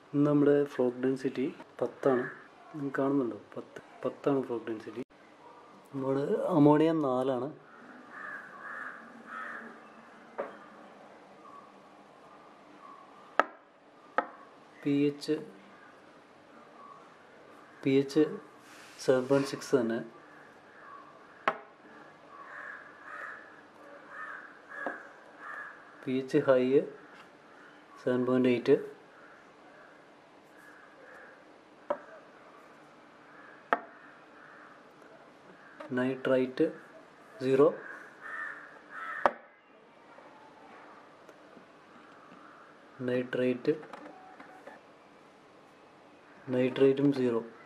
ഇന്ന് നമ്മുടെ flock density പത്താണ് നിങ്ങൾ കാണുന്നുണ്ടോ പത്ത് പത്താണ് ഫ്ലോക്ക് ഡെൻസിറ്റി നമ്മുടെ അമോണിയം നാലാണ് P H P H seven point six തന്നെ P H high seven point eight nitrite zero nitrate നൈട്രേറ്റും സീറോ